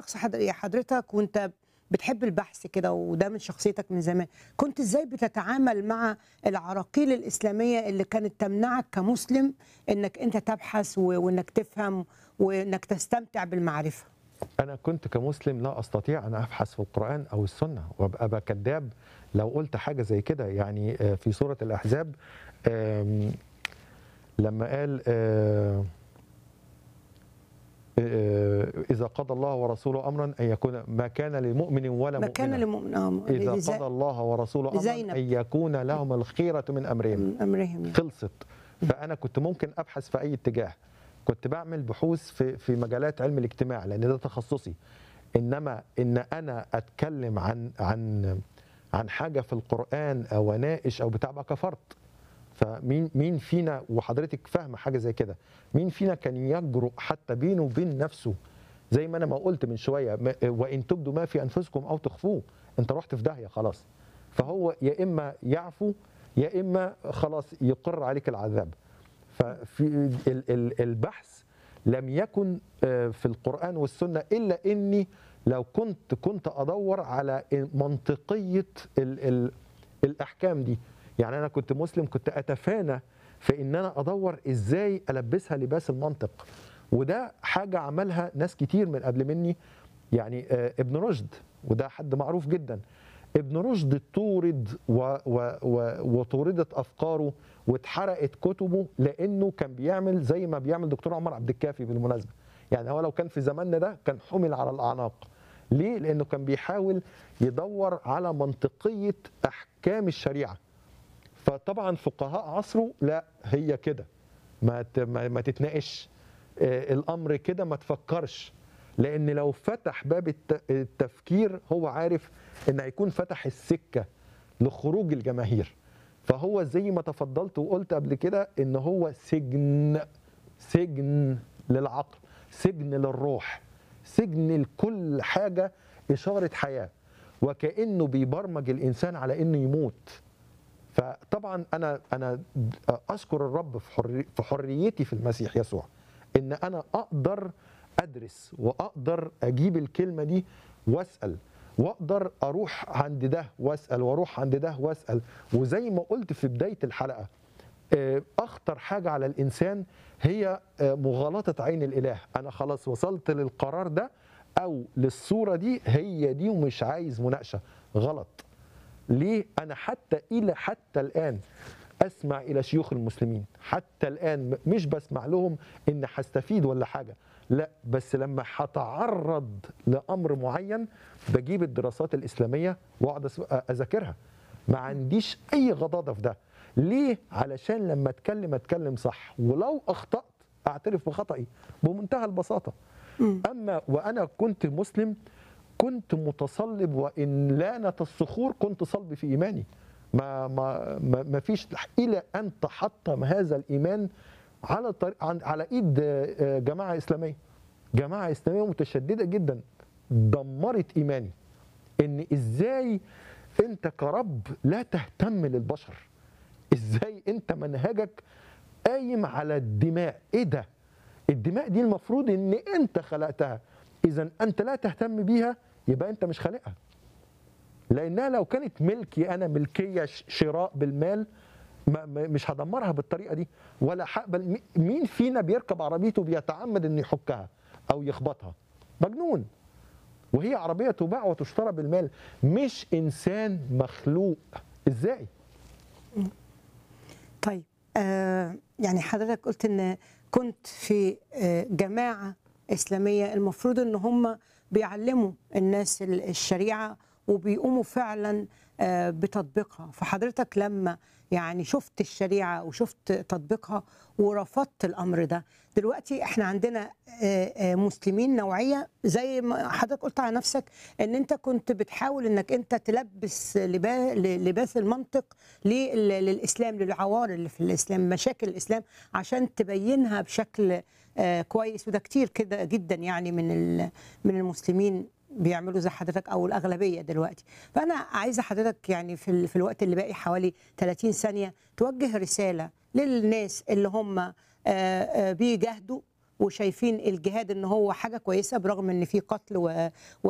شخص حضر- يا حضرتك وانت بتحب البحث كده وده من شخصيتك من زمان كنت ازاي بتتعامل مع العراقيل الاسلاميه اللي كانت تمنعك كمسلم انك انت تبحث و- وانك تفهم وانك تستمتع بالمعرفه انا كنت كمسلم لا استطيع ان ابحث في القران او السنه وابقى أبقى كذاب لو قلت حاجه زي كده يعني آه، في سوره الاحزاب آم، لما قال آه، آه، اذا قضى الله ورسوله امرا ان يكون ما كان لمؤمن ولا ما كان مؤمنه لمؤمن آه، اذا لزي- قضى الله ورسوله امرا لزينب. ان يكون لهم الخيره من امرهم من امرهم يعني. خلصت فانا كنت ممكن ابحث في اي اتجاه كنت بعمل بحوث في في مجالات علم الاجتماع لان ده تخصصي انما ان انا اتكلم عن عن عن حاجه في القران او اناقش او بتاع بقى كفرت فمين مين فينا وحضرتك فاهمه حاجه زي كده مين فينا كان يجرؤ حتى بينه وبين نفسه زي ما انا ما قلت من شويه ما- وان تبدوا ما في انفسكم او تخفوه انت رحت في داهيه خلاص فهو يا اما يعفو يا اما خلاص يقر عليك العذاب ففي ال- ال- البحث لم يكن آه، في القران والسنه الا اني لو كنت كنت ادور على منطقيه ال ال الاحكام دي يعني انا كنت مسلم كنت اتفانى في ان انا ادور ازاي البسها لباس المنطق وده حاجه عملها ناس كتير من قبل مني يعني آه، ابن رشد وده حد معروف جدا ابن رشد طورد و و و وطوردت افكاره واتحرقت كتبه لانه كان بيعمل زي ما بيعمل دكتور عمر عبد الكافي بالمناسبه يعني هو لو كان في زماننا ده كان حمل على الاعناق ليه لانه كان بيحاول يدور على منطقيه احكام الشريعه فطبعا فقهاء عصره لا هي كده ما ت- ما, ما تتناقش آه، الامر كده ما تفكرش لان لو فتح باب الت- التفكير هو عارف ان هيكون فتح السكه لخروج الجماهير فهو زي ما تفضلت وقلت قبل كده ان هو سجن سجن للعقل سجن للروح سجن لكل حاجه اشاره حياه وكانه بيبرمج الانسان على انه يموت فطبعا انا انا اشكر الرب في حري في حريتي في المسيح يسوع ان انا اقدر ادرس واقدر اجيب الكلمه دي واسال واقدر اروح عند ده واسال واروح عند ده واسال وزي ما قلت في بدايه الحلقه آه، اخطر حاجه على الانسان هي آه، مغالطه عين الاله انا خلاص وصلت للقرار ده او للصوره دي هي دي ومش عايز مناقشه غلط ليه انا حتى الى حتى الان اسمع الى شيوخ المسلمين حتى الان م- مش بسمع لهم ان هستفيد ولا حاجه لا بس لما هتعرض لامر معين بجيب الدراسات الاسلاميه واقعد أس- اذاكرها ما عنديش اي غضاضه في ده ليه علشان لما اتكلم اتكلم صح ولو اخطات اعترف بخطئي بمنتهى البساطه اما وانا كنت مسلم كنت متصلب وان لانت الصخور كنت صلب في ايماني ما ما ما ما فيش الى ان تحطم هذا الايمان على طريق عن- على ايد آه، آه، جماعه اسلاميه جماعه اسلاميه متشدده جدا دمرت ايماني ان ازاي انت كرب لا تهتم للبشر ازاي انت منهجك قايم على الدماء ايه ده الدماء دي المفروض ان انت خلقتها اذا انت لا تهتم بيها يبقى انت مش خالقها لانها لو كانت ملكي انا ملكيه ش- شراء بالمال ما ما- مش هدمرها بالطريقه دي ولا هقبل مي- مين فينا بيركب عربيته بيتعمد انه يحكها او يخبطها مجنون وهي عربيه تباع وتشترى بالمال مش انسان مخلوق ازاي طيب آه يعني حضرتك قلت ان كنت في آه جماعه اسلاميه المفروض ان هم بيعلموا الناس ال- الشريعه وبيقوموا فعلا آه بتطبيقها فحضرتك لما يعني شفت الشريعه وشفت تطبيقها ورفضت الامر ده دلوقتي احنا عندنا آه، آه، مسلمين نوعيه زي ما حضرتك قلت على نفسك ان انت كنت بتحاول انك انت تلبس لبا- لباس المنطق لل- للاسلام للعوار اللي في الاسلام مشاكل الاسلام عشان تبينها بشكل آه، كويس وده كتير كده جدا يعني من ال- من المسلمين بيعملوا زي حضرتك او الاغلبيه دلوقتي فانا عايزه حضرتك يعني في ال- في الوقت اللي باقي حوالي 30 ثانيه توجه رساله للناس اللي هم آه، آه، بيجاهدوا وشايفين الجهاد ان هو حاجه كويسه برغم ان في قتل و